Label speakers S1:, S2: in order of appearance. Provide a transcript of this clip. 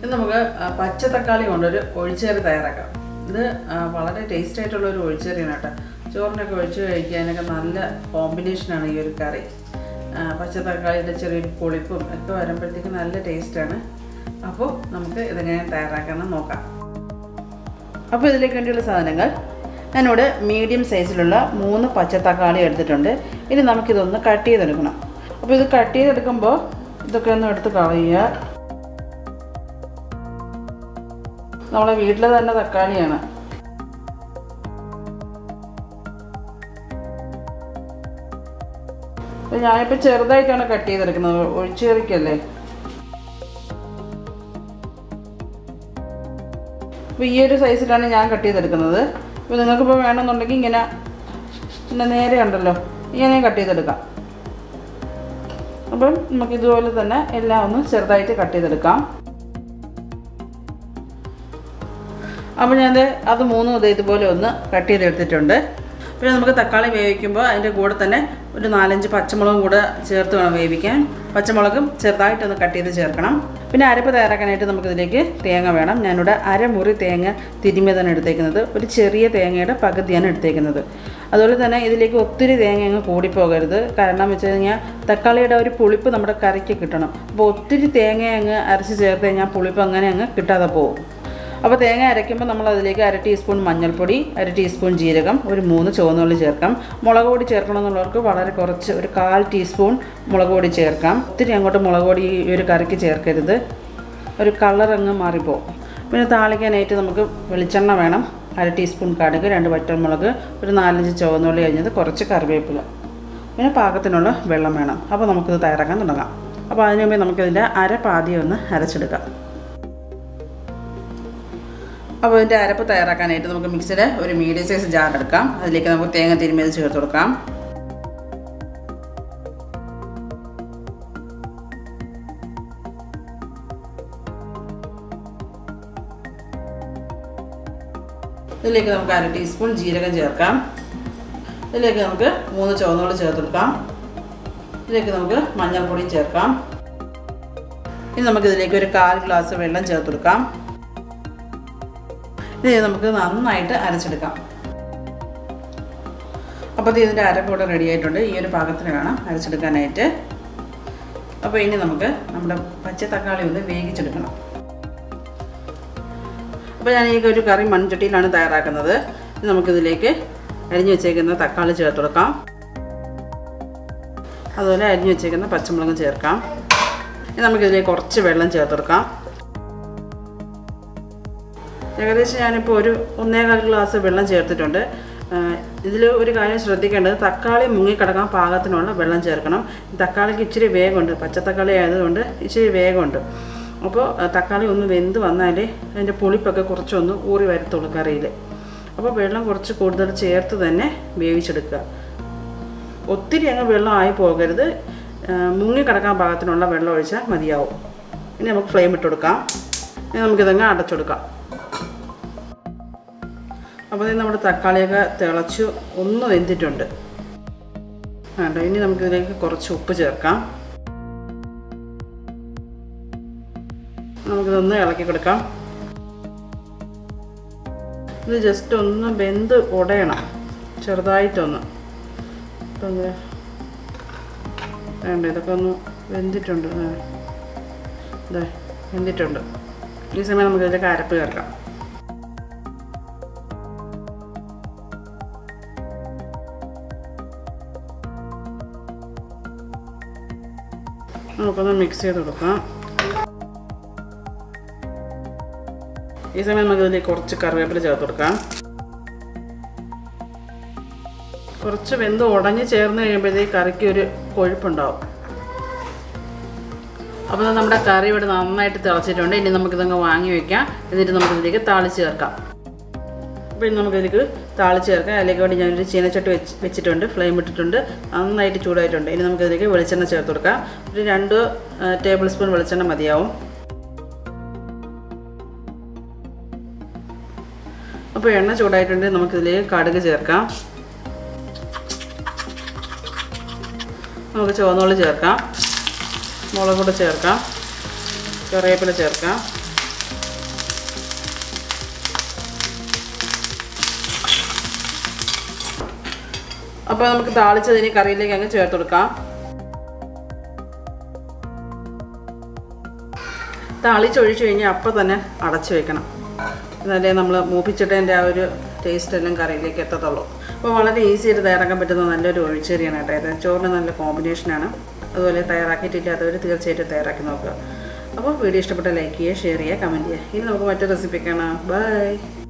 S1: ഇത് നമുക്ക് ആ, പച്ച തക്കാളി കൊണ്ടൊരു ഒഴിച്ചേറി തയ്യാറാക്കാം ഇത് ആ, വളരെ ടേസ്റ്റ് ആയിട്ടുള്ള ഒരു ഒഴിച്ചേറിയാണ് കേട്ടോ ചോറിനൊക്കെ ഒഴിച്ച് കഴിക്കാനൊക്കെ നല്ല കോമ്പിനേഷനാണ് ഈ ഒരു കറി ആ, പച്ച തക്കാളിയുടെ ചെറിയൊരു പുളിപ്പും ഒക്കെ വരുമ്പോഴത്തേക്ക് നല്ല ടേസ്റ്റാണ് അപ്പോൾ നമുക്ക് ഇതെങ്ങനെ തയ്യാറാക്കണം നോക്കാം അപ്പോൾ ഇതിലേക്ക് വേണ്ടിയുള്ള സാധനങ്ങൾ ഞാനിവിടെ മീഡിയം സൈസിലുള്ള മൂന്ന് പച്ച തക്കാളി എടുത്തിട്ടുണ്ട് ഇനി നമുക്കിതൊന്ന് കട്ട് ചെയ്തെടുക്കണം അപ്പോൾ ഇത് കട്ട് ചെയ്തെടുക്കുമ്പോൾ ഇതൊക്കെ ഒന്ന് എടുത്ത് കളയുക നമ്മളെ വീട്ടിലെ തന്നെ തക്കാളിയാണ് ഇത് ഞാനിപ്പോൾ ചെറുതായിട്ടാണ് കട്ട് ചെയ്തെടുക്കുന്നത് ഒഴിച്ചു കറിക്കല്ലേ അപ്പോൾ ഈ ഒരു സൈസിലാണ് ഞാൻ കട്ട് ചെയ്തെടുക്കുന്നത് അപ്പോൾ നിങ്ങൾക്കിപ്പോൾ വേണമെന്നുണ്ടെങ്കിൽ ഇങ്ങനെ പിന്നെ നേരെ ഉണ്ടല്ലോ ഇങ്ങനെ കട്ട് ചെയ്തെടുക്കാം അപ്പം നമുക്ക് ഇതുപോലെ തന്നെ എല്ലാം ഒന്ന് ചെറുതായിട്ട് കട്ട് ചെയ്തെടുക്കാം അപ്പോൾ ഞാൻ അത് മൂന്നും ഇത് ഇതുപോലെ ഒന്ന് കട്ട് ചെയ്തെടുത്തിട്ടുണ്ട് പിന്നെ നമുക്ക് തക്കാളി വേവിക്കുമ്പോൾ അതിൻ്റെ കൂടെ തന്നെ ഒരു നാലഞ്ച് പച്ചമുളകും കൂടെ ചേർത്ത് വേണം വേവിക്കാൻ പച്ചമുളകും ചെറുതായിട്ടൊന്ന് കട്ട് ചെയ്ത് ചേർക്കണം പിന്നെ അരപ്പ് തയ്യാറാക്കാനായിട്ട് നമുക്കിതിലേക്ക് തേങ്ങ വേണം ഞാനിവിടെ അരമുറി തേങ്ങ തിരുമ്മിയതാണ് എടുത്തേക്കുന്നത് ഒരു ചെറിയ തേങ്ങയുടെ പകുതിയാണ് എടുത്തേക്കുന്നത് അതുപോലെ തന്നെ ഇതിലേക്ക് ഒത്തിരി തേങ്ങ അങ്ങ് കൂടിപ്പോകരുത് കാരണം വെച്ച് കഴിഞ്ഞാൽ തക്കാളിയുടെ ഒരു പുളിപ്പ് നമ്മുടെ കറിക്ക് കിട്ടണം അപ്പോൾ ഒത്തിരി തേങ്ങ അങ്ങ് അരച്ച് ചേർത്ത് കഴിഞ്ഞാൽ പുളിപ്പ് അങ്ങനെ അങ്ങ് കിട്ടാതെ പോകും അപ്പോൾ തേങ്ങ അരയ്ക്കുമ്പോൾ നമ്മൾ അതിലേക്ക് അര ടീസ്പൂൺ മഞ്ഞൾപ്പൊടി അര ടീസ്പൂൺ ജീരകം ഒരു മൂന്ന് ചുവന്നുള്ളി ചേർക്കാം മുളക് പൊടി ചേർക്കണമെന്നുള്ളവർക്ക് വളരെ കുറച്ച് ഒരു കാൽ ടീസ്പൂൺ മുളക് പൊടി ചേർക്കാം ഒത്തിരി അങ്ങോട്ട് മുളക് പൊടി ഈ ഒരു കറിക്ക് ചേർക്കരുത് ഒരു കളർ അങ്ങ് മാറിപ്പോവും പിന്നെ താളിക്കാനായിട്ട് നമുക്ക് വെളിച്ചെണ്ണ വേണം അര ടീസ്പൂൺ കടുക് രണ്ട് വറ്റൽമുളക് ഒരു നാലഞ്ച് ചുവന്നുള്ളി കഴിഞ്ഞത് കുറച്ച് കറിവേപ്പില പിന്നെ പാകത്തിനുള്ള വെള്ളം വേണം അപ്പോൾ നമുക്കിത് തയ്യാറാക്കാൻ തുടങ്ങാം അപ്പോൾ അതിനു മുമ്പേ നമുക്കിതിൻ്റെ അര പാതി ഒന്ന് അരച്ചെടുക്കാം അപ്പോൾ ഇതിൻ്റെ അരപ്പ് തയ്യാറാക്കാനായിട്ട് നമുക്ക് മിക്സിയുടെ ഒരു മീഡിയം സൈസ് ജാർ എടുക്കാം അതിലേക്ക് നമുക്ക് തേങ്ങ തിരുമ്മിയത് ചേർത്ത് കൊടുക്കാം ഇതിലേക്ക് നമുക്ക് അര ടീസ്പൂൺ ജീരകം ചേർക്കാം ഇതിലേക്ക് നമുക്ക് മൂന്ന് ചുവന്നുള്ളി ചേർത്ത് കൊടുക്കാം ഇതിലേക്ക് നമുക്ക് മഞ്ഞൾപ്പൊടി ചേർക്കാം ഇനി നമുക്കിതിലേക്ക് ഒരു കാൽ ഗ്ലാസ് വെള്ളം ചേർത്ത് കൊടുക്കാം ഇത് നമുക്ക് നന്നായിട്ട് അരച്ചെടുക്കാം അപ്പോൾ ഇത് ഇതിൻ്റെ അരപ്പ് റെഡി ആയിട്ടുണ്ട് ഈ ഒരു പാകത്തിന് വേണം അരച്ചെടുക്കാനായിട്ട് അപ്പോൾ ഇനി നമുക്ക് നമ്മുടെ പച്ച തക്കാളി ഒന്ന് വേവിച്ചെടുക്കണം അപ്പോൾ ഞാൻ ഈ ഒരു കറി മൺചട്ടിയിലാണ് തയ്യാറാക്കുന്നത് ഇനി നമുക്കിതിലേക്ക് അരിഞ്ഞു വെച്ചേക്കുന്ന തക്കാളി ചേർത്ത് കൊടുക്കാം അതുപോലെ അരിഞ്ഞു വെച്ചേക്കുന്ന പച്ചമുളകും ചേർക്കാം ഇനി നമുക്കിതിലേക്ക് കുറച്ച് വെള്ളം ചേർത്ത് കൊടുക്കാം ഏകദേശം ഞാനിപ്പോൾ ഒരു ഒന്നേകാൽ ഗ്ലാസ് വെള്ളം ചേർത്തിട്ടുണ്ട് ഇതിൽ ഒരു കാര്യം ശ്രദ്ധിക്കേണ്ടത് തക്കാളി മുങ്ങിക്കിടക്കാൻ പാകത്തിനുള്ള വെള്ളം ചേർക്കണം തക്കാളിക്ക് ഇച്ചിരി വേഗമുണ്ട് പച്ചത്തക്കാളി ആയതുകൊണ്ട് ഇച്ചിരി വേഗമുണ്ട് അപ്പോൾ തക്കാളി ഒന്ന് വെന്ത് വന്നാൽ അതിൻ്റെ പുളിപ്പൊക്കെ കുറച്ചൊന്ന് ഊറി വരത്തുള്ളൂ കറിയിൽ അപ്പോൾ വെള്ളം കുറച്ച് കൂടുതൽ ചേർത്ത് തന്നെ വേവിച്ചെടുക്കുക ഒത്തിരി അങ്ങ് വെള്ളം ആയി പോകരുത് മുങ്ങിക്കിടക്കാൻ പാകത്തിനുള്ള വെള്ളം ഒഴിച്ചാൽ മതിയാവും ഇനി നമുക്ക് ഫ്ലെയിം ഇട്ട് കൊടുക്കാം ഇനി നമുക്കിതങ്ങ് അടച്ചെടുക്കാം അപ്പോൾ ഇത് നമ്മുടെ തക്കാളിയൊക്കെ തിളച്ചു ഒന്ന് വെന്തിട്ടുണ്ട് വേണ്ട ഇനി നമുക്കിതിലേക്ക് കുറച്ച് ഉപ്പ് ചേർക്കാം നമുക്കിതൊന്ന് ഇളക്കി കൊടുക്കാം ഇത് ജസ്റ്റ് ഒന്ന് വെന്ത് ഉടയണം ചെറുതായിട്ടൊന്ന് ഇപ്പം ഇങ്ങനെ വേണ്ട ഇതൊക്കെ ഒന്ന് വെന്തിട്ടുണ്ട് ഇതേ വെന്തിട്ടുണ്ട് ഈ സമയം നമുക്കിതിലേക്ക് അരപ്പ് ചേർക്കാം നമുക്കൊന്ന് മിക്സ് ചെയ്ത് കൊടുക്കാം ഈ സമയം നമുക്ക് ഇതിലേക്ക് കുറച്ച് കറിവേപ്പില ചേർത്ത് കൊടുക്കാം കുറച്ച് വെന്ത് ഉടഞ്ഞ് ചേർന്ന് കഴിയുമ്പോഴത്തേക്ക് കറിക്ക് ഒരു കൊഴുപ്പുണ്ടാവും അപ്പോൾ നമ്മുടെ കറി ഇവിടെ നന്നായിട്ട് തിളച്ചിട്ടുണ്ട് ഇനി നമുക്കിതങ്ങ് വാങ്ങി വെക്കാം എന്നിട്ട് നമുക്കിതിലേക്ക് താളിച്ച് ചേർക്കാം അപ്പോൾ ഇനി നമുക്കിതിലേക്ക് താളിച്ച് ചേർക്കാം അതിലേക്ക് വേണ്ടി ഞാനൊരു ചീനച്ചട്ടി വെച്ച് വെച്ചിട്ടുണ്ട് ഫ്ലെയിം ഇട്ടിട്ടുണ്ട് നന്നായിട്ട് ചൂടായിട്ടുണ്ട് ഇനി നമുക്കിതിലേക്ക് വെളിച്ചെണ്ണ ചേർത്ത് കൊടുക്കാം ഒരു രണ്ട് ടേബിൾ സ്പൂൺ വെളിച്ചെണ്ണ മതിയാവും അപ്പോൾ എണ്ണ ചൂടായിട്ടുണ്ട് നമുക്കിതിലേക്ക് കടുക് ചേർക്കാം നമുക്ക് ചുവന്നുള്ളി ചേർക്കാം മുളക് കൂടെ ചേർക്കാം കറിവേപ്പില ചേർക്കാം അപ്പോൾ നമുക്ക് താളിച്ചതിന് കറിയിലേക്ക് അങ്ങ് ചേർത്ത് കൊടുക്കാം താളിച്ചൊഴിച്ച് കഴിഞ്ഞാൽ അപ്പം തന്നെ അടച്ചു വെക്കണം എന്നാലേ നമ്മൾ മൂപ്പിച്ചിട്ടതിൻ്റെ ആ ഒരു ടേസ്റ്റ് എല്ലാം കറിയിലേക്ക് എത്തത്തുള്ളൂ അപ്പോൾ വളരെ ഈസി ആയിട്ട് തയ്യാറാക്കാൻ പറ്റുന്ന നല്ലൊരു ഒഴിച്ചേരിയാണ് കേട്ടോ ഇത് ചോറിന് നല്ല കോമ്പിനേഷനാണ് അതുപോലെ തയ്യാറാക്കിയിട്ടില്ലാത്തവർ തീർച്ചയായിട്ടും തയ്യാറാക്കി നോക്കുക അപ്പോൾ വീഡിയോ ഇഷ്ടപ്പെട്ട ലൈക്ക് ചെയ്യുക ഷെയർ ചെയ്യുക കമൻറ്റ് ചെയ്യുക ഇനി നമുക്ക് മറ്റൊരു റെസിപ്പി കാണാം ബൈ